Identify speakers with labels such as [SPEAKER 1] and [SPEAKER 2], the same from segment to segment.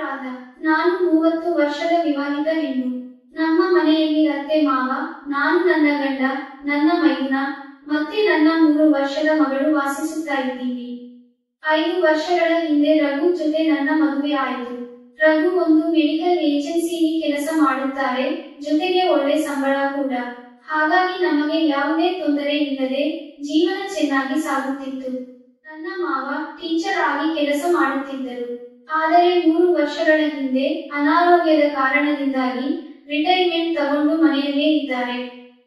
[SPEAKER 1] ರಾಧ ನಾನು ಮೂವತ್ತು ವರ್ಷದ ವಿವಾಹಿತ ಹೆಣ್ಣು ನಮ್ಮ ಮನೆಯಲ್ಲಿ ಅತ್ತೆ ಮಾವ ನಾನು ನನ್ನ ಗಂಡ ನನ್ನ ಮೈದುನ ಮತ್ತೆ ನನ್ನ ಮೂರು ವರ್ಷದ ಮಗಳು ವಾಸಿಸುತ್ತಾ ಇದ್ದೀವಿ ಐದು ವರ್ಷಗಳ ಹಿಂದೆ ರಘು ಜೊತೆ ನನ್ನ ಮದುವೆ ಆಯಿತು ರಘು ಒಂದು ಮೆಡಿಕಲ್ ಏಜೆನ್ಸಿಲಿ ಕೆಲಸ ಮಾಡುತ್ತಾರೆ ಜೊತೆಗೆ ಒಳ್ಳೆ ಸಂಬಳ ಕೂಡ ಹಾಗಾಗಿ ನಮಗೆ ಯಾವುದೇ ತೊಂದರೆ ಇಲ್ಲದೆ ಜೀವನ ಚೆನ್ನಾಗಿ ಸಾಗುತ್ತಿತ್ತು ನನ್ನ ಮಾವ ಟೀಚರ್ ಆಗಿ ಕೆಲಸ ಮಾಡುತ್ತಿದ್ದರು ಆದರೆ ಮೂರು ವರ್ಷಗಳ ಹಿಂದೆ ಅನಾರೋಗ್ಯದ ಕಾರಣದಿಂದಾಗಿ ರಿಟೈರ್ಮೆಂಟ್ ತಗೊಂಡು ಮನೆಯಲ್ಲೇ ಇದ್ದಾರೆ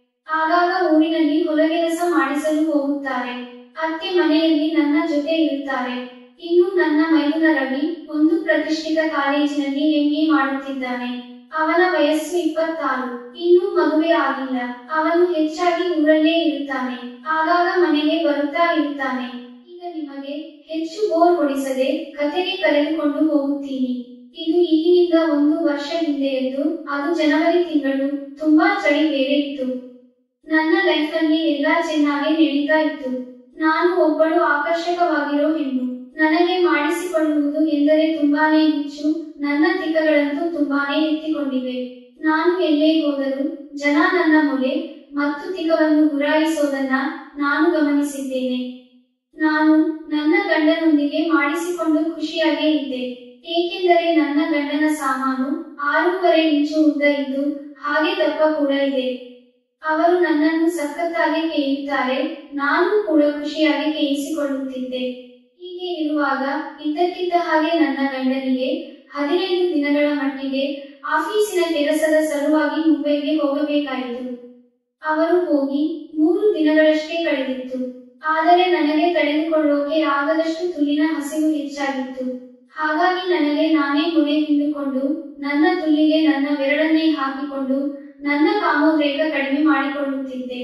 [SPEAKER 1] ಆಗಾಗ ಊರಿನಲ್ಲಿ ಹೊಲಗೆಲಸ ಮಾಡಿಸಲು ಹೋಗುತ್ತಾರೆ ಅತ್ತೆ ಮನೆಯಲ್ಲಿ ನನ್ನ ಜೊತೆ ಇರುತ್ತಾರೆ ಇನ್ನು ನನ್ನ ಮೈದುನ ರವಿ ಒಂದು ಪ್ರತಿಷ್ಠಿತ ಕಾಲೇಜಿನಲ್ಲಿ ಎಂಎ ಮಾಡುತ್ತಿದ್ದಾನೆ ಅವನ ವಯಸ್ಸು ಇಪ್ಪತ್ತಾರು ಇನ್ನೂ ಮದುವೆ ಆಗಿಲ್ಲ ಅವನು ಹೆಚ್ಚಾಗಿ ಊರಲ್ಲೇ ಇರುತ್ತಾನೆ ಆಗಾಗ ಮನೆಗೆ ಬರುತ್ತಾ ಇರುತ್ತಾನೆ ಈಗ ನಿಮಗೆ ಹೆಚ್ಚು ಬೋರ್ ಹೊಡಿಸದೆ ಕತೆಗೆ ಕರೆದುಕೊಂಡು ಹೋಗುತ್ತೀನಿ ಇದು ಈಗಿನಿಂದ ಒಂದು ವರ್ಷ ಹಿಂದೆಯದ್ದು ಅದು ಜನವರಿ ತಿಂಗಳು ತುಂಬಾ ಚಳಿ ಬೇರೆ ಇತ್ತು ನನ್ನ ಲೈಫಲ್ಲಿ ಎಲ್ಲಾ ಚೆನ್ನಾಗಿ ನಡೀತಾ ಇತ್ತು ನಾನು ಒಬ್ಬಳು ಆಕರ್ಷಕವಾಗಿರೋ ಹೆಣ್ಣು ನನಗೆ ಮಾಡಿಸಿಕೊಳ್ಳುವುದು ಎಂದರೆ ತುಂಬಾನೇ ಹುಚ್ಚು ನನ್ನ ತಿಕ್ಕಗಳಂತೂ ತುಂಬಾನೇ ಎತ್ತಿಕೊಂಡಿವೆ ನಾನು ಎಲ್ಲೇ ಹೋದರೂ ಜನ ನನ್ನ ಮೊಲೆ ಮತ್ತು ತಿಕವನ್ನು ಗುರಾಯಿಸೋದನ್ನ ನಾನು ಗಮನಿಸಿದ್ದೇನೆ ನಾನು ನನ್ನ ಗಂಡನೊಂದಿಗೆ ಮಾಡಿಸಿಕೊಂಡು ಖುಷಿಯಾಗೇ ಇದ್ದೆ ಏಕೆಂದರೆ ನನ್ನ ಗಂಡನ ಸಾಮಾನು ಆರೂವರೆ ಇಂಚು ಉದ್ದ ಇದ್ದು ಹಾಗೆ ದಪ್ಪ ಕೂಡ ಇದೆ ಅವರು ನನ್ನನ್ನು ಸಖತ್ತಾಗಿ ಕೇಳುತ್ತಾರೆ ನಾನು ಕೂಡ ಖುಷಿಯಾಗಿ ಕೇಳಿಸಿಕೊಳ್ಳುತ್ತಿದ್ದೆ ಹೀಗೆ ಇರುವಾಗ ಇದ್ದಕ್ಕಿದ್ದ ಹಾಗೆ ನನ್ನ ಗಂಡನಿಗೆ ಹದಿನೈದು ದಿನಗಳ ಮಟ್ಟಿಗೆ ಆಫೀಸಿನ ಕೆಲಸದ ಸಲುವಾಗಿ ಮುಂಬೈಗೆ ಹೋಗಬೇಕಾಯಿತು ಅವರು ಹೋಗಿ ಮೂರು ದಿನಗಳಷ್ಟೇ ಕಳೆದಿತ್ತು ಆದರೆ ನನಗೆ ತಡೆದುಕೊಳ್ಳೋಕೆ ಆಗದಷ್ಟು ತುಲ್ಲಿನ ಹಸಿವು ಹೆಚ್ಚಾಗಿತ್ತು ಹಾಗಾಗಿ ನನಗೆ ನಾನೇ ಗುಣೆ ಹಿಂದುಕೊಂಡು ನನ್ನ ತುಲ್ಲಿಗೆ ನನ್ನ ಬೆರಳನ್ನೇ ಹಾಕಿಕೊಂಡು ನನ್ನ ಕಾಮೋದ್ರೇಕ ಕಡಿಮೆ ಮಾಡಿಕೊಳ್ಳುತ್ತಿದ್ದೆ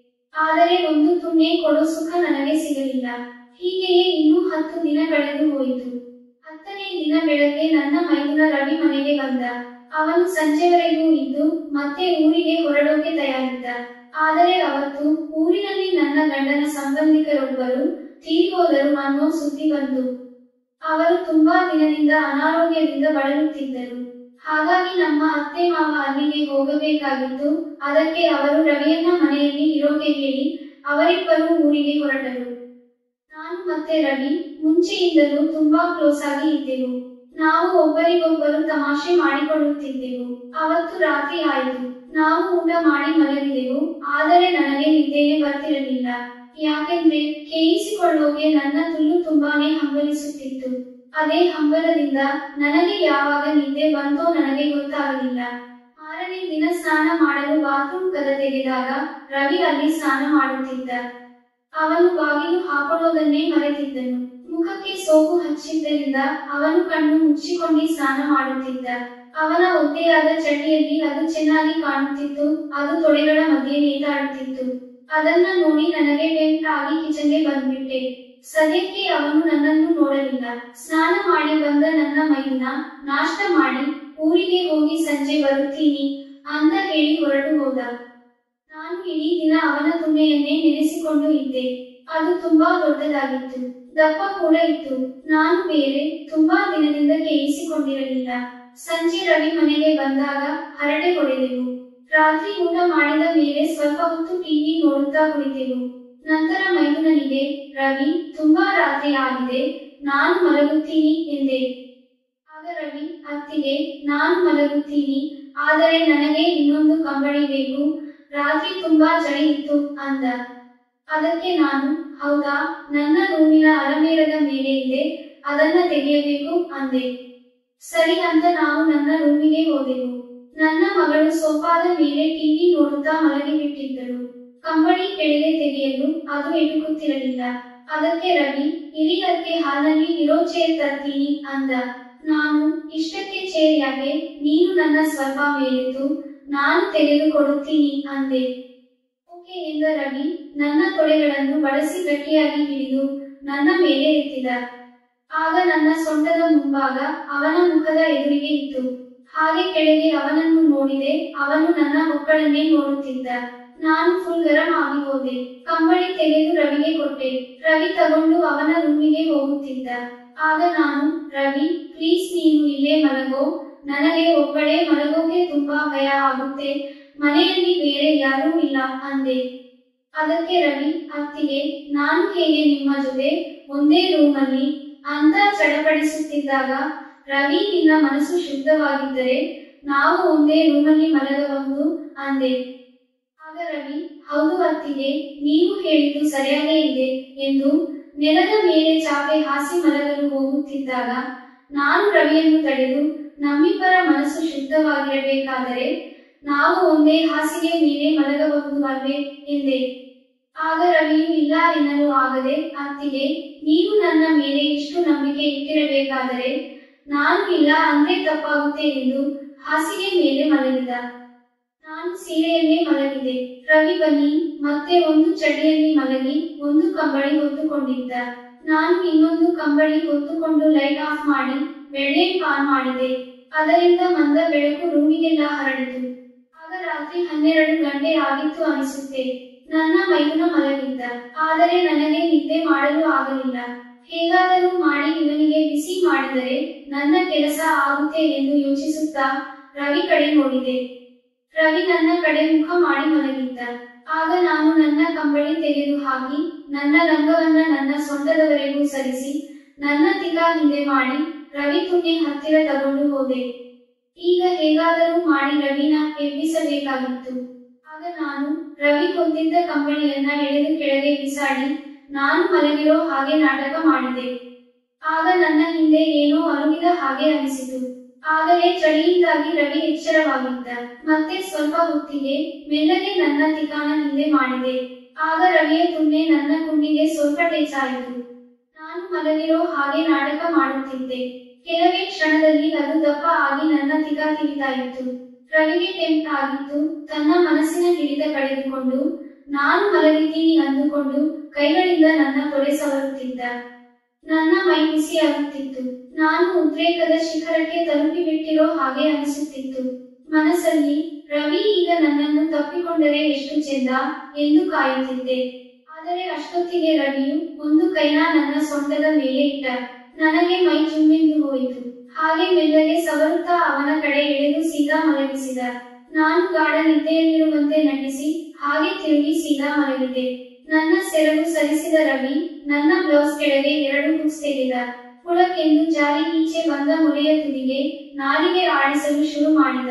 [SPEAKER 1] ಆದರೆ ಒಂದು ತುಣ್ಣೆ ಕೊಡೋ ಸುಖ ನನಗೆ ಸಿಗಲಿಲ್ಲ ಹೀಗೆಯೇ ಇನ್ನೂ ಹತ್ತು ದಿನ ಕಳೆದು ಹೋಯಿತು ಹತ್ತನೇ ದಿನ ಬೆಳಗ್ಗೆ ನನ್ನ ಮೈದುನ ರವಿ ಮನೆಗೆ ಬಂದ ಅವನು ಸಂಜೆವರೆಗೂ ಇದ್ದು ಮತ್ತೆ ಊರಿಗೆ ಹೊರಡೋಕೆ ತಯಾರಿದ್ದ ಆದರೆ ಅವತ್ತು ಊರಿನಲ್ಲಿ ನನ್ನ ಗಂಡನ ಸಂಬಂಧಿಕರೊಬ್ಬರು ತೀರಿಹೋದರು ಅನ್ನೋ ಸುದ್ದಿ ಬಂತು ಅವರು ತುಂಬಾ ದಿನದಿಂದ ಅನಾರೋಗ್ಯದಿಂದ ಬಳಲುತ್ತಿದ್ದರು ಹಾಗಾಗಿ ನಮ್ಮ ಅತ್ತೆ ಮಾವ ಅಲ್ಲಿಗೆ ಹೋಗಬೇಕಾಗಿತ್ತು ಅದಕ್ಕೆ ಅವರು ರವಿಯನ್ನ ಮನೆಯಲ್ಲಿ ಇರೋಕೆ ಹೇಳಿ ಅವರಿಬ್ಬರು ಊರಿಗೆ ಹೊರಟರು ನಾನು ಮತ್ತೆ ರವಿ ಮುಂಚೆಯಿಂದಲೂ ತುಂಬಾ ಕ್ಲೋಸ್ ಆಗಿ ಇದ್ದೆವು ನಾವು ಒಬ್ಬರಿಗೊಬ್ಬರು ತಮಾಷೆ ಮಾಡಿಕೊಳ್ಳುತ್ತಿದ್ದೆವು ಅವತ್ತು ರಾತ್ರಿ ಆಯಿತು ನಾವು ಊಟ ಮಾಡಿ ಮಲಗಿದೆವು ಆದರೆ ನನಗೆ ನಿದ್ದೆಯೇ ಬರ್ತಿರಲಿಲ್ಲ ಯಾಕೆಂದ್ರೆ ಕೇಳಿಸಿಕೊಳ್ಳೋಕೆ ನನ್ನ ತುಲ್ಲು ತುಂಬಾನೇ ಹಂಬಲಿಸುತ್ತಿತ್ತು ಅದೇ ಹಂಬಲದಿಂದ ನನಗೆ ಯಾವಾಗ ನಿದ್ದೆ ಬಂತೋ ನನಗೆ ಗೊತ್ತಾಗಲಿಲ್ಲ ಮಾರನೇ ದಿನ ಸ್ನಾನ ಮಾಡಲು ಬಾತ್ರೂಮ್ ಕದ ತೆಗೆದಾಗ ರವಿ ಅಲ್ಲಿ ಸ್ನಾನ ಮಾಡುತ್ತಿದ್ದ ಅವನು ಬಾಗಿಲು ಹಾಕೊಳ್ಳೋದನ್ನೇ ಮರೆತಿದ್ದನು ಮುಖಕ್ಕೆ ಸೋಪು ಹಚ್ಚಿದ್ದರಿಂದ ಅವನು ಕಣ್ಣು ಮುಚ್ಚಿಕೊಂಡು ಸ್ನಾನ ಮಾಡುತ್ತಿದ್ದ ಅವನ ಒದ್ದೆಯಾದ ಚಡ್ಡಿಯಲ್ಲಿ ಅದು ಚೆನ್ನಾಗಿ ಕಾಣುತ್ತಿತ್ತು ಅದು ತೊಡೆಗಳ ಮಧ್ಯೆ ನೇತಾಡುತ್ತಿತ್ತು ಅದನ್ನ ನೋಡಿ ನನಗೆ ಟೆಂಟ್ ಆಗಿ ಕಿಚನ್ಗೆ ಬಂದ್ಬಿಟ್ಟೆ ಸದ್ಯಕ್ಕೆ ಅವನು ನನ್ನನ್ನು ನೋಡಲಿಲ್ಲ ಸ್ನಾನ ಮಾಡಿ ಬಂದ ನನ್ನ ಮೈದುನ ನಾಷ್ಟ ಮಾಡಿ ಊರಿಗೆ ಹೋಗಿ ಸಂಜೆ ಬರುತ್ತೀನಿ ಅಂತ ಹೇಳಿ ಹೊರಟು ಹೋದ ನಾನು ಇಡೀ ದಿನ ಅವನ ತುಣೆಯನ್ನೇ ನೆನೆಸಿಕೊಂಡು ಇದ್ದೆ ಅದು ತುಂಬಾ ದೊಡ್ಡದಾಗಿತ್ತು ದಪ್ಪ ಕೂಡ ಇತ್ತು ನಾನು ಬೇರೆ ತುಂಬಾ ದಿನದಿಂದ ಕೇಳಿಸಿಕೊಂಡಿರಲಿಲ್ಲ ಸಂಜೆ ರವಿ ಮನೆಗೆ ಬಂದಾಗ ಹರಟೆ ಹೊಡೆದೆವು ರಾತ್ರಿ ಊಟ ಮಾಡಿದ ಮೇಲೆ ಸ್ವಲ್ಪ ಹೊತ್ತು ಟಿವಿ ನೋಡುತ್ತಾ ಕುಳಿತೆವು ನಂತರ ಮೈದುನನಿಗೆ ರವಿ ತುಂಬಾ ರಾತ್ರಿ ಆಗಿದೆ ನಾನು ಮಲಗುತ್ತೀನಿ ಎಂದೆ ಆಗ ರವಿ ಅತ್ತಿಗೆ ನಾನು ಮಲಗುತ್ತೀನಿ ಆದರೆ ನನಗೆ ಇನ್ನೊಂದು ಕಂಬಳಿ ಬೇಕು ರಾತ್ರಿ ತುಂಬಾ ಚಳಿ ಇತ್ತು ಅಂದ ಅದಕ್ಕೆ ನಾನು ಹೌದಾ ನನ್ನ ರೂಮಿನ ಅಲಮೇರದ ಮೇಲೆ ಇದೆ ಅದನ್ನ ತೆಗೆಯಬೇಕು ಅಂದೆ ಸರಿ ಅಂತ ನಾವು ನನ್ನ ರೂಮಿಗೆ ಹೋದೆವು ನನ್ನ ಮಗಳು ಸೋಫಾದ ಮೇಲೆ ಟಿವಿ ನೋಡುತ್ತಾ ಮಲಗಿಬಿಟ್ಟಿದ್ದಳು ಕಂಬಳಿ ಕೆಳಗೆ ತೆಗೆಯಲು ಅದು ಎಟುಕುತ್ತಿರಲಿಲ್ಲ ಅದಕ್ಕೆ ರವಿ ಇರಿಯಕ್ಕೆ ಹಾಲ್ನಲ್ಲಿ ಇರೋ ಚೇರ್ ತರ್ತೀನಿ ಅಂದ ನಾನು ಇಷ್ಟಕ್ಕೆ ಚೇರ್ ಯಾಕೆ ನೀನು ನನ್ನ ಸ್ವಲ್ಪ ಮೇಲೆದ್ದು ನಾನು ತೆಗೆದುಕೊಡುತ್ತೀನಿ ಅಂದೆ ಓಕೆ ಎಂದ ರವಿ ನನ್ನ ತೊಡೆಗಳನ್ನು ಬಳಸಿ ಗಟ್ಟಿಯಾಗಿ ಹಿಡಿದು ನನ್ನ ಮೇಲೆ ಎತ್ತಿದ ಆಗ ನನ್ನ ಸೊಂಟದ ಮುಂಭಾಗ ಅವನ ಮುಖದ ಎದುರಿಗೆ ಇತ್ತು ಹಾಗೆ ಕೆಳಗೆ ಅವನನ್ನು ನೋಡಿದೆ ಅವನು ನನ್ನ ಮಕ್ಕಳನ್ನೇ ನೋಡುತ್ತಿದ್ದ ನಾನು ಫುಲ್ ಗರಂ ಆಗಿ ಹೋದೆ ಕಂಬಳಿ ತೆಗೆದು ರವಿಗೆ ಕೊಟ್ಟೆ ರವಿ ತಗೊಂಡು ಅವನ ರೂಮಿಗೆ ಹೋಗುತ್ತಿದ್ದ ಆಗ ನಾನು ರವಿ ಪ್ಲೀಸ್ ನೀನು ಇಲ್ಲೇ ಮಲಗೋ ನನಗೆ ಒಬ್ಬಳೇ ಮಲಗೋಕೆ ತುಂಬಾ ಭಯ ಆಗುತ್ತೆ ಮನೆಯಲ್ಲಿ ಬೇರೆ ಯಾರೂ ಇಲ್ಲ ಅಂದೆ ಅದಕ್ಕೆ ರವಿ ಅತ್ತಿಗೆ ನಾನು ಹೇಗೆ ನಿಮ್ಮ ಜೊತೆ ಒಂದೇ ರೂಮಲ್ಲಿ ಅಂತ ಚಡಪಡಿಸುತ್ತಿದ್ದಾಗ ರವಿ ನಿನ್ನ ಮನಸ್ಸು ಶುದ್ಧವಾಗಿದ್ದರೆ ನಾವು ಒಂದೇ ರೂಮಲ್ಲಿ ಮಲಗಬಹುದು ಅಂದೆ ಆಗ ರವಿ ಹೌದು ಅತ್ತಿಗೆ ನೀವು ಹೇಳಿದ್ದು ಸರಿಯಾಗೇ ಇದೆ ಎಂದು ನೆಲದ ಮೇಲೆ ಚಾಪೆ ಹಾಸಿ ಮಲಗಲು ಹೋಗುತ್ತಿದ್ದಾಗ ನಾನು ರವಿಯನ್ನು ತಡೆದು ನಮ್ಮಿಬ್ಬರ ಮನಸ್ಸು ಶುದ್ಧವಾಗಿರಬೇಕಾದರೆ ನಾವು ಒಂದೇ ಹಾಸಿಗೆ ಮೇಲೆ ಮಲಗಬಹುದು ಅಲ್ವೇ ಎಂದೆ ಆಗ ರವಿಯು ಇಲ್ಲ ಎನ್ನಲು ಆಗದೆ ಅತ್ತಿಗೆ ನೀವು ನನ್ನ ಮೇಲೆ ಇಷ್ಟು ನಂಬಿಕೆ ಇಟ್ಟಿರಬೇಕಾದರೆ ನಾನು ಇಲ್ಲ ಅಂದ್ರೆ ತಪ್ಪಾಗುತ್ತೆ ಎಂದು ಹಾಸಿಗೆ ಮೇಲೆ ಮಲಗಿದ ನಾನು ಸೀರೆಯಲ್ಲೇ ಮಲಗಿದೆ ರವಿ ಬನ್ನಿ ಮತ್ತೆ ಒಂದು ಚಳಿಯಲ್ಲಿ ಮಲಗಿ ಒಂದು ಕಂಬಳಿ ಹೊತ್ತುಕೊಂಡಿದ್ದ ನಾನು ಇನ್ನೊಂದು ಕಂಬಳಿ ಹೊತ್ತುಕೊಂಡು ಲೈಟ್ ಆಫ್ ಮಾಡಿ ಬೆಳ್ಳೆಂಟ್ ಆನ್ ಮಾಡಿದೆ ಅದರಿಂದ ಮಂದ ಬೆಳಕು ರೂಮಿಗೆಲ್ಲ ಹರಡಿತು ಆಗ ರಾತ್ರಿ ಹನ್ನೆರಡು ಗಂಟೆ ಆಗಿತ್ತು ಅನಿಸುತ್ತೆ ನನ್ನ ಮೈದುನ ಮಲಗಿದ್ದ ಆದರೆ ನನಗೆ ನಿದ್ದೆ ಮಾಡಲು ಆಗಲಿಲ್ಲ ಹೇಗಾದರೂ ಮಾಡಿ ಇವನಿಗೆ ಬಿಸಿ ಮಾಡಿದರೆ ನನ್ನ ಕೆಲಸ ಆಗುತ್ತೆ ಎಂದು ಯೋಚಿಸುತ್ತಾ ರವಿ ಕಡೆ ನೋಡಿದೆ ರವಿ ನನ್ನ ಕಡೆ ಮುಖ ಮಾಡಿ ಮಲಗಿದ್ದ ಆಗ ನಾನು ನನ್ನ ಕಂಬಳಿ ತೆಗೆದು ಹಾಕಿ ನನ್ನ ಲಂಗವನ್ನ ನನ್ನ ಸೊಂಟದವರೆಗೂ ಸರಿಸಿ ನನ್ನ ತಿಗ ಹಿಂದೆ ಮಾಡಿ ರವಿ ತುಟಿ ಹತ್ತಿರ ತಗೊಂಡು ಹೋದೆ ಈಗ ಹೇಗಾದರೂ ಮಾಡಿ ರವಿನ ಎಬ್ಬಿಸಬೇಕಾಗಿತ್ತು ಆಗ ನಾನು ರವಿ ಹೊಂದಿದ್ದ ಕಂಬಳಿಯನ್ನ ಎಳೆದು ಕೆಳಗೆ ಬಿಸಾಡಿ ನಾನು ಮಲಗಿರೋ ಹಾಗೆ ನಾಟಕ ಮಾಡಿದೆ ಆಗ ನನ್ನ ಹಿಂದೆ ಏನೋ ಅಲುಗಿದ ಹಾಗೆ ಅನಿಸಿತು ಆಗಲೇ ಚಳಿಯಿಂದಾಗಿ ರವಿ ಎಚ್ಚರವಾಗಿದ್ದ ಮತ್ತೆ ಸ್ವಲ್ಪ ಹೊತ್ತಿಗೆ ಮೆಲ್ಲಗೆ ನನ್ನ ತಿಕಾನ ಹಿಂದೆ ಮಾಡಿದೆ ಆಗ ರವಿಯ ತುಂಡೆ ನನ್ನ ಕುಂಡಿಗೆ ಸ್ವಲ್ಪ ಟೇಚಾಯಿತು ನಾನು ಮಲಗಿರೋ ಹಾಗೆ ನಾಟಕ ಮಾಡುತ್ತಿದ್ದೆ ಕೆಲವೇ ಕ್ಷಣದಲ್ಲಿ ಅದು ದಪ್ಪ ಆಗಿ ನನ್ನ ತಿಗ ತಿವಿತಾ ಇತ್ತು ರವಿಗೆ ಟೆಂಪ್ಟ್ ಆಗಿತ್ತು ತನ್ನ ಮನಸ್ಸಿನ ಹಿಡಿತ ಕಳೆದುಕೊಂಡು ನಾನು ಮಲಗಿದ್ದೀನಿ ಅಂದುಕೊಂಡು ಕೈಗಳಿಂದ ನನ್ನ ತೊಡೆ ಸವರುತ್ತಿದ್ದ ನನ್ನ ಮೈ ಬಿಸಿ ಆಗುತ್ತಿತ್ತು ನಾನು ಉದ್ರೇಕದ ಶಿಖರಕ್ಕೆ ತಲುಪಿ ಬಿಟ್ಟಿರೋ ಹಾಗೆ ಅನಿಸುತ್ತಿತ್ತು ಮನಸ್ಸಲ್ಲಿ ರವಿ ಈಗ ನನ್ನನ್ನು ತಪ್ಪಿಕೊಂಡರೆ ಎಷ್ಟು ಚೆಂದ ಎಂದು ಕಾಯುತ್ತಿದ್ದೆ ಆದರೆ ಅಷ್ಟೊತ್ತಿಗೆ ರವಿಯು ಒಂದು ಕೈನ ನನ್ನ ಸೊಂಟದ ಮೇಲೆ ಇಟ್ಟ ನನಗೆ ಮೈ ಜುಮ್ಮೆಂದು ಹೋಯಿತು ಹಾಗೆ ಮೆಲ್ಲಗೆ ಸವರುತ್ತಾ ಅವನ ಕಡೆ ಎಳೆದು ಸೀದಾ ಮಲಗಿಸಿದ ನಾನು ಗಾಢ ನಿದ್ದೆಯಲ್ಲಿರುವಂತೆ ನಟಿಸಿ ಹಾಗೆ ತಿರುಗಿ ಸೀದಾ ಮಲಗಿದೆ ನನ್ನ ಸೆರಗು ಸರಿಸಿದ ರವಿ ನನ್ನ ಬ್ಲೌಸ್ ಕೆಳಗೆ ಎರಡು ಹುಕ್ಸ್ ತೆಗೆದ ಹುಳಕ್ಕೆಂದು ಜಾರಿ ಈಚೆ ಬಂದ ಮುರಿಯ ತುದಿಗೆ ನಾಲಿಗೆ ಆಡಿಸಲು ಶುರು ಮಾಡಿದ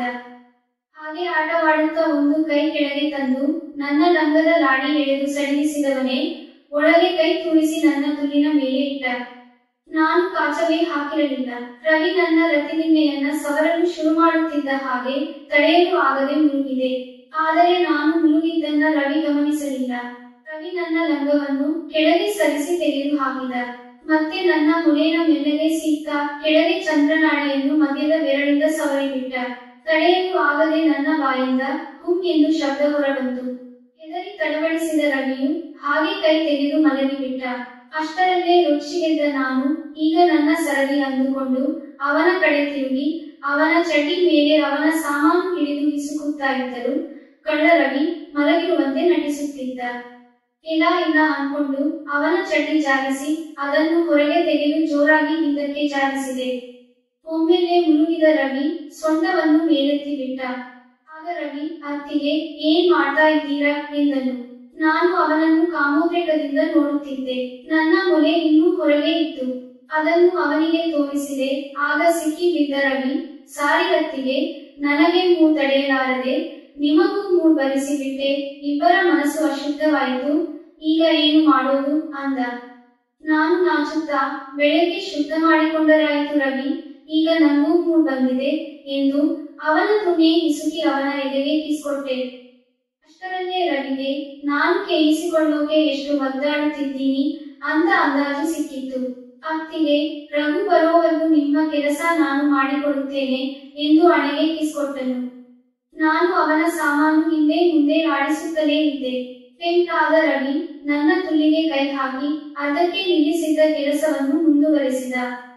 [SPEAKER 1] ಹಾಗೆ ಆಟವಾಡುತ್ತಾ ಒಂದು ಕೈ ಕೆಳಗೆ ತಂದು ನನ್ನ ಲಂಗದ ಲಾಡಿ ಎಳೆದು ಸಡಿಲಿಸಿದವನೇ ಒಳಗೆ ಕೈ ತೂರಿಸಿ ನನ್ನ ತುಲಿನ ಮೇಲೆ ಇಟ್ಟ ನಾನು ಕಾಚವೇ ಹಾಕಿರಲಿಲ್ಲ ರವಿ ನನ್ನ ರತಿನಿನ್ನೆಯನ್ನ ಸವರಲು ಶುರು ಮಾಡುತ್ತಿದ್ದ ಹಾಗೆ ತಡೆಯಲು ಆಗದೆ ಮುಳುಗಿದೆ ಆದರೆ ನಾನು ಮುಳುಗಿದ್ದನ್ನ ರವಿ ಗಮನಿಸಲಿಲ್ಲ ರವಿ ನನ್ನ ಲಂಗವನ್ನು ಕೆಳಗೆ ಸರಿಸಿ ತೆಗೆದು ಹಾಕಿದ ಮತ್ತೆ ನನ್ನ ಮುಲೇನ ಮೆಲ್ಲಗೆ ಸೀತ ಕೆಳಗೆ ಚಂದ್ರನಾಡಿಯನ್ನು ಮಧ್ಯದ ಬೆರಳಿಂದ ಸವರಿಬಿಟ್ಟ ತಡೆಯಲು ಆಗದೆ ನನ್ನ ಬಾಯಿಂದ ಹುಂ ಎಂದು ಶಬ್ದ ಹೊರಬಂತು ಹೆದರಿ ತಡಬಡಿಸಿದ ರವಿಯು ಹಾಗೆ ಕೈ ತೆಗೆದು ಮಲಗಿಬಿಟ್ಟ ಅಷ್ಟರಲ್ಲೇ ರುಚಿಗೆದ್ದ ನಾನು ಈಗ ನನ್ನ ಸರದಿ ಅಂದುಕೊಂಡು ಅವನ ಕಡೆ ತಿರುಗಿ ಅವನ ಚಡ್ಡಿ ಮೇಲೆ ಅವನ ಸಾಮಾನು ಹಿಡಿದು ಹಿಸುಕುತ್ತಾ ಇದ್ದರು ಕಳ್ಳ ರವಿ ಮಲಗಿರುವಂತೆ ನಟಿಸುತ್ತಿದ್ದ ಇಲ್ಲ ಇಲ್ಲ ಅನ್ಕೊಂಡು ಅವನ ಚಡ್ಡಿ ಜಾರಿಸಿ ಅದನ್ನು ಹೊರಗೆ ತೆಗೆದು ಜೋರಾಗಿ ಹಿಂದಕ್ಕೆ ಜಾರಿಸಿದೆ ಒಮ್ಮೆಲೆ ಮುಳುಗಿದ ರವಿ ಸೊಂಟವನ್ನು ಮೇಲೆತ್ತಿ ಬಿಟ್ಟ ಆಗ ರವಿ ಅತ್ತಿಗೆ ಏನ್ ಮಾಡ್ತಾ ಇದ್ದೀರಾ ಎಂದನು ನಾನು ಅವನನ್ನು ಕಾಮೋದ್ರೇಕದಿಂದ ನೋಡುತ್ತಿದ್ದೆ ನನ್ನ ಮೊಲೆ ಇನ್ನೂ ಹೊರಗೆ ಇತ್ತು ಅದನ್ನು ಅವನಿಗೆ ತೋರಿಸಿದೆ ಆಗ ಸಿಕ್ಕಿ ಬಿದ್ದ ರವಿ ಸಾರಿ ಅತ್ತಿಗೆ ನನಗೆ ಮೂ ತಡೆಯಲಾರದೆ ನಿಮಗೂ ಮೂ ಬರಿಸಿಬಿಟ್ಟೆ ಇಬ್ಬರ ಮನಸ್ಸು ಅಶುದ್ಧವಾಯಿತು ಈಗ ಏನು ಮಾಡೋದು ಅಂದ ನಾನು ನಾಚುತ್ತಾ ಬೆಳಗ್ಗೆ ಶುದ್ಧ ಮಾಡಿಕೊಂಡರಾಯಿತು ರವಿ ಈಗ ನನಗೂ ಮೂಡ್ ಬಂದಿದೆ ಎಂದು ಅವನ ತುಣೆ ಹಿಸುಕಿ ಅವನ ಎದೆಗೆ ಕಿಸ್ಕೊಟ್ಟೆ ಅಷ್ಟರಲ್ಲೇ ರವಿಗೆ ನಾನು ಕೇಳಿಸಿಕೊಳ್ಳೋಕೆ ಎಷ್ಟು ಒದ್ದಾಡುತ್ತಿದ್ದೀನಿ ಅಂತ ಅಂದಾಜು ಸಿಕ್ಕಿತ್ತು ಅತ್ತಿಗೆ ರಘು ಬರೋವರೆಗೂ ನಿಮ್ಮ ಕೆಲಸ ನಾನು ಮಾಡಿಕೊಡುತ್ತೇನೆ ಎಂದು ಅಣೆಗೆ ಕಿಸ್ಕೊಟ್ಟನು ನಾನು ಅವನ ಸಾಮಾನು ಹಿಂದೆ ಮುಂದೆ ಆಡಿಸುತ್ತಲೇ ಇದ್ದೆ ಟೆಂಟ್ ಆದ ರವಿ ನನ್ನ ತುಲ್ಲಿಗೆ ಕೈ ಹಾಕಿ ಅದಕ್ಕೆ ನಿಲ್ಲಿಸಿದ್ದ ಕೆಲಸವನ್ನು ಮುಂದುವರೆಸಿದ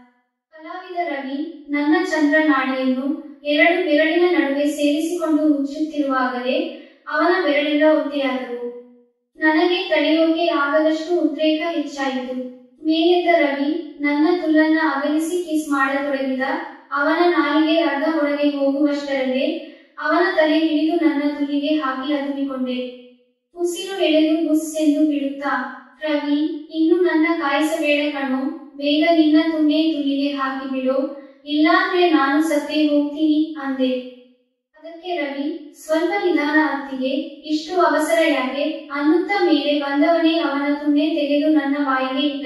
[SPEAKER 1] ಕಲಾವಿದ ರವಿ ನನ್ನ ಚಂದ್ರನಾಡಿಯನ್ನು ಎರಡು ಬೆರಳಿನ ನಡುವೆ ಸೇರಿಸಿಕೊಂಡು ಉಚ್ಚುತ್ತಿರುವಾಗಲೇ ಅವನ ಬೆರಳೆಲ್ಲ ಒತ್ತೆಯಾದವು ನನಗೆ ತಡೆಯೋಕೆ ಆಗದಷ್ಟು ಉದ್ರೇಕ ಹೆಚ್ಚಾಯಿತು ಮೇಲೆದ್ದ ರವಿ ನನ್ನ ತುಲ್ಲನ್ನ ಅಗಲಿಸಿ ಕಿಸ್ ಮಾಡತೊಡಗಿದ ಅವನ ನಾಲಿಗೆ ಅರ್ಧ ಒಳಗೆ ಹೋಗುವಷ್ಟರಲ್ಲೇ ಅವನ ತಲೆ ಹಿಡಿದು ನನ್ನ ತುಲ್ಲಿಗೆ ಹಾಕಿ ಅದುಮಿಕೊಂಡೆ ಉಸಿರು ಎಳೆದು ಬುಸ್ ಎಂದು ಬಿಡುತ್ತಾ ರವಿ ಇನ್ನು ನನ್ನ ಕಾಯಿಸಬೇಡ ಕಣೋ ಬೇಗ ನಿನ್ನ ತುನ್ನೆ ತುಲ್ಲಿಗೆ ಹಾಕಿ ಬಿಡು ಇಲ್ಲಾಂದ್ರೆ ನಾನು ಸತ್ತೇ ಹೋಗ್ತೀನಿ ಅಂದೆ ಅದಕ್ಕೆ ರವಿ ಸ್ವಲ್ಪ ನಿಧಾನ ಅತ್ತಿಗೆ ಇಷ್ಟು ಅವಸರ ಯಾಕೆ ಅನ್ನುತ್ತಾ ಮೇಲೆ ಬಂದವನೇ ಅವನ ತುನ್ನೆ ತೆಗೆದು ನನ್ನ ಬಾಯಿಗೆ ಇಟ್ಟ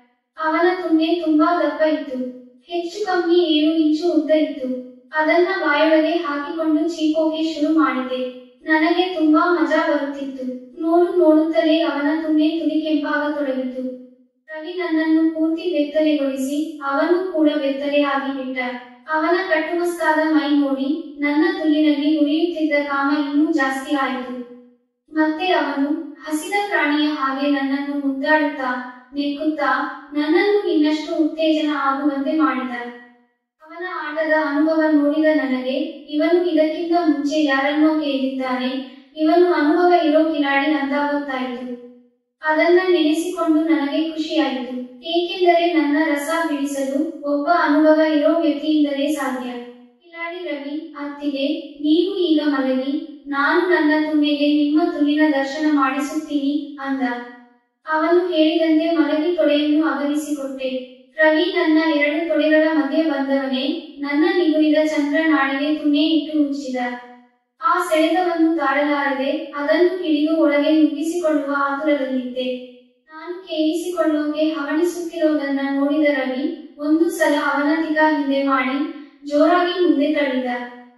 [SPEAKER 1] ಅವನ ತುನ್ನೆ ತುಂಬಾ ದಪ್ಪ ಇತ್ತು ಹೆಚ್ಚು ಕಮ್ಮಿ ಏಳು ಇಂಚು ಉದ್ದ ಇತ್ತು ಅದನ್ನ ಬಾಯೊಳಗೆ ಹಾಕಿಕೊಂಡು ಚೀಪೋಕೆ ಶುರು ಮಾಡಿದೆ ನನಗೆ ತುಂಬಾ ಮಜಾ ಬರುತ್ತಿತ್ತು ನೋಡು ನೋಡುತ್ತಲೇ ಅವನ ತುನ್ನೆ ತುದಿ ಕೆಂಪಾಗತೊಡಗಿತು ರವಿ ನನ್ನನ್ನು ಪೂರ್ತಿ ಬೆತ್ತಲೆಗೊಳಿಸಿ ಅವನು ಕೂಡ ಬೆತ್ತಲೆ ಆಗಿಬಿಟ್ಟ ಅವನ ಕಟ್ಟುಮಸ್ತಾದ ಮೈ ನೋಡಿ ನನ್ನ ತುಲ್ಲಿನಲ್ಲಿ ಉರಿಯುತ್ತಿದ್ದ ಕಾಮ ಇನ್ನೂ ಜಾಸ್ತಿ ಆಯಿತು ಮತ್ತೆ ಅವನು ಹಸಿದ ಪ್ರಾಣಿಯ ಹಾಗೆ ನನ್ನನ್ನು ಮುದ್ದಾಡುತ್ತಾ ನೆಕ್ಕುತ್ತಾ ನನ್ನನ್ನು ಇನ್ನಷ್ಟು ಉತ್ತೇಜನ ಆಗುವಂತೆ ಮಾಡಿದ ಅವನ ಆಟದ ಅನುಭವ ನೋಡಿದ ನನಗೆ ಇವನು ಇದಕ್ಕಿಂತ ಮುಂಚೆ ಯಾರನ್ನೋ ಕೇಳಿದ್ದಾನೆ ಇವನು ಅನುಭವ ಇರೋ ಕಿಲಾಡಿ ಅಂತ ಗೊತ್ತಾಯಿತು ಅದನ್ನ ನೆನೆಸಿಕೊಂಡು ನನಗೆ ಖುಷಿಯಾಯಿತು ಏಕೆಂದರೆ ನನ್ನ ರಸ ಬಿಡಿಸಲು ಒಬ್ಬ ಅನುಭವ ಇರೋ ವ್ಯಕ್ತಿಯಿಂದಲೇ ಸಾಧ್ಯ ಕಿಲಾಡಿ ರವಿ ಅತ್ತಿಗೆ ನೀವು ಈಗ ಮಲಗಿ ನಾನು ನನ್ನ ತುನ್ನೆಗೆ ನಿಮ್ಮ ತುಲ್ಲಿನ ದರ್ಶನ ಮಾಡಿಸುತ್ತೀನಿ ಅಂದ ಅವನು ಹೇಳಿದಂತೆ ಮಲಗಿ ತೊಡೆಯನ್ನು ಅಗಲಿಸಿಕೊಟ್ಟೆ ರವಿ ನನ್ನ ಎರಡು ತೊಡೆಗಳ ಮಧ್ಯೆ ಬಂದವನೇ ನನ್ನ ನಿಗುರಿದ ಚಂದ್ರ ನಾಡಿಗೆ ತುನ್ನೆ ಇಟ್ಟು ಮುಚ್ಚಿದ ಆ ಸೆಳೆತವನ್ನು ತಾಳಲಾರದೆ ಅದನ್ನು ಹಿಡಿದು ಒಳಗೆ ನುಗ್ಗಿಸಿಕೊಳ್ಳುವ ಆತುರದಲ್ಲಿದ್ದೆ ನಾನು ಕೇಳಿಸಿಕೊಳ್ಳೋಕೆ ಹವಣಿಸುತ್ತಿರೋದನ್ನ ನೋಡಿದ ರವಿ ಒಂದು ಸಲ ಅವನ ತಿಗ ಹಿಂದೆ ಮಾಡಿ ಜೋರಾಗಿ ಮುಂದೆ ತಳ್ಳಿದ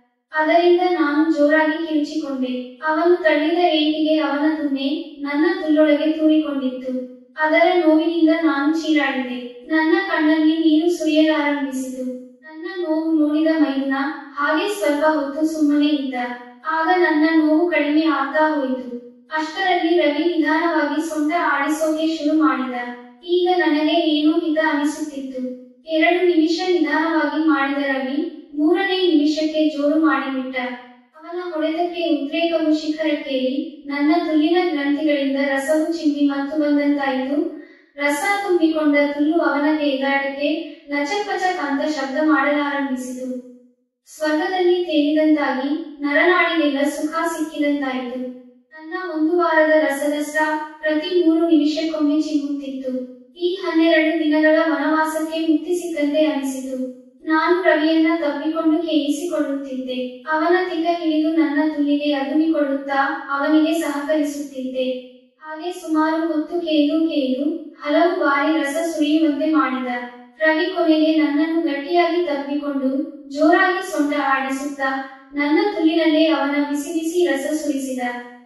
[SPEAKER 1] ಅದರಿಂದ ನಾನು ಜೋರಾಗಿ ಕಿರುಚಿಕೊಂಡೆ ಅವನು ತಳ್ಳಿದ ಏಟಿಗೆ ಅವನ ತುನ್ನೆ ನನ್ನ ತುಲ್ಲೊಳಗೆ ತೂರಿಕೊಂಡಿತ್ತು ಅದರ ನೋವಿನಿಂದ ನಾನು ಚೀರಾಡಿದೆ ನನ್ನ ಕಣ್ಣಲ್ಲಿ ನೀರು ಸುರಿಯಲಾರಂಭಿಸಿತು ನನ್ನ ನೋವು ನೋಡಿದ ಮೈದುನ ಹಾಗೆ ಸ್ವಲ್ಪ ಹೊತ್ತು ಸುಮ್ಮನೆ ಇದ್ದ ಆಗ ನನ್ನ ನೋವು ಕಡಿಮೆ ಆಗ್ತಾ ಹೋಯಿತು ಅಷ್ಟರಲ್ಲಿ ರವಿ ನಿಧಾನವಾಗಿ ಸೊಂಟ ಆಡಿಸೋಕೆ ಶುರು ಮಾಡಿದ ಈಗ ನನಗೆ ಏನೋ ಹಿತ ಅನಿಸುತ್ತಿತ್ತು ಎರಡು ನಿಮಿಷ ನಿಧಾನವಾಗಿ ಮಾಡಿದ ರವಿ ಮೂರನೇ ನಿಮಿಷಕ್ಕೆ ಜೋರು ಮಾಡಿಬಿಟ್ಟ ಅವನ ಹೊಡೆತಕ್ಕೆ ಉದ್ರೇಕವು ಶಿಖರಕ್ಕೇರಿ ನನ್ನ ತುಲ್ಲಿನ ಗ್ರಂಥಿಗಳಿಂದ ರಸವು ಚಿಮ್ಮಿ ಮತ್ತು ಬಂದಂತಾಯಿತು ರಸ ತುಂಬಿಕೊಂಡ ತುಲ್ಲು ಅವನ ಕೈಗಾಟಕ್ಕೆ ಲಚಕ್ ಪಚಕ್ ಅಂತ ಶಬ್ದ ಮಾಡಲಾರಂಭಿಸಿತು ಸ್ವರ್ಗದಲ್ಲಿ ತೇಲಿದಂತಾಗಿ ನರನಾಡಿಗೆಲ್ಲ ಸುಖ ಸಿಕ್ಕಿದಂತಾಯಿತು ನನ್ನ ಒಂದು ವಾರದ ರಸದಷ್ಟ ಪ್ರತಿ ಮೂರು ನಿಮಿಷಕ್ಕೊಮ್ಮೆ ಚಿಮ್ಮುತ್ತಿತ್ತು ಈ ಹನ್ನೆರಡು ದಿನಗಳ ವನವಾಸಕ್ಕೆ ಮುಕ್ತಿ ಸಿಕ್ಕಂತೆ ಅನಿಸಿತು ನಾನು ರವಿಯನ್ನ ತಪ್ಪಿಕೊಂಡು ಕೇಳಿಸಿಕೊಳ್ಳುತ್ತಿದ್ದೆ ಅವನ ತಿಕ್ಕ ಹಿಡಿದು ನನ್ನ ತುಲ್ಲಿಗೆ ಅದುಮಿಕೊಳ್ಳುತ್ತಾ ಅವನಿಗೆ ಸಹಕರಿಸುತ್ತಿದ್ದೆ ಹಾಗೆ ಸುಮಾರು ಹೊತ್ತು ಕೇಳು ಕೇಳು ಹಲವು ಬಾರಿ ರಸ ಸುರಿಯುವಂತೆ ಮಾಡಿದ ರವಿ ಕೊನೆಗೆ ನನ್ನನ್ನು ಗಟ್ಟಿಯಾಗಿ ತಪ್ಪಿಕೊಂಡು ಜೋರಾಗಿ ಸೊಂಟ ಆಡಿಸುತ್ತಾ ನನ್ನ ತುಲ್ಲಿನಲ್ಲೇ ಅವನ ಬಿಸಿ ಬಿಸಿ ರಸ ಸುರಿಸಿದ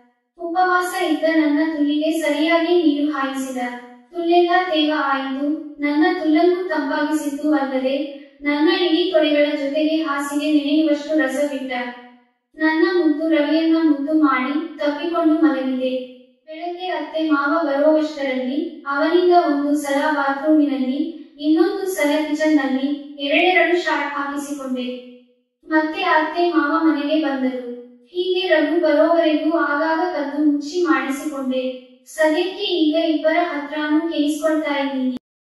[SPEAKER 1] ಉಪವಾಸ ಇದ್ದ ನನ್ನ ತುಲ್ಲಿಗೆ ಸರಿಯಾಗಿ ನೀರು ಹಾಯಿಸಿದ ತುಲ್ಲೆಲ್ಲ ತೇವ ಆಯಿತು ನನ್ನ ತುಲ್ಲನ್ನು ತಂಪಾಗಿಸಿದ್ದು ಅಲ್ಲದೆ ನನ್ನ ಇಡೀ ತೊಡೆಗಳ ಜೊತೆಗೆ ಹಾಸಿಗೆ ನೆನೆಯುವಷ್ಟು ರಸ ಬಿಟ್ಟ ನನ್ನ ಮುದ್ದು ರವಿಯನ್ನ ಮುದ್ದು ಮಾಡಿ ತಪ್ಪಿಕೊಂಡು ಮಲಗಿದೆ ಬೆಳಗ್ಗೆ ಅತ್ತೆ ಮಾವ ಬರುವಷ್ಟರಲ್ಲಿ ಅವನಿಂದ ಒಂದು ಸಲ ಬಾತ್ರೂಮಿನಲ್ಲಿ ಇನ್ನೊಂದು ಸಲ ಕಿಚನ್ ನಲ್ಲಿ ಎರಡೆರಡು ಶಾಟ್ ಹಾಕಿಸಿಕೊಂಡೆ ಮತ್ತೆ ಅತ್ತೆ ಮಾವ ಮನೆಗೆ ಬಂದರು ಹೀಗೆ ರಘು ಬರೋವರೆಗೂ ಆಗಾಗ ಕದ್ದು ಮುಚ್ಚಿ ಮಾಡಿಸಿಕೊಂಡೆ ಸದ್ಯಕ್ಕೆ ಈಗ ಇಬ್ಬರ ಹತ್ರಾನು ಕೇಳಿಸ್ಕೊಳ್ತಾ ಇದ್ದೀನಿ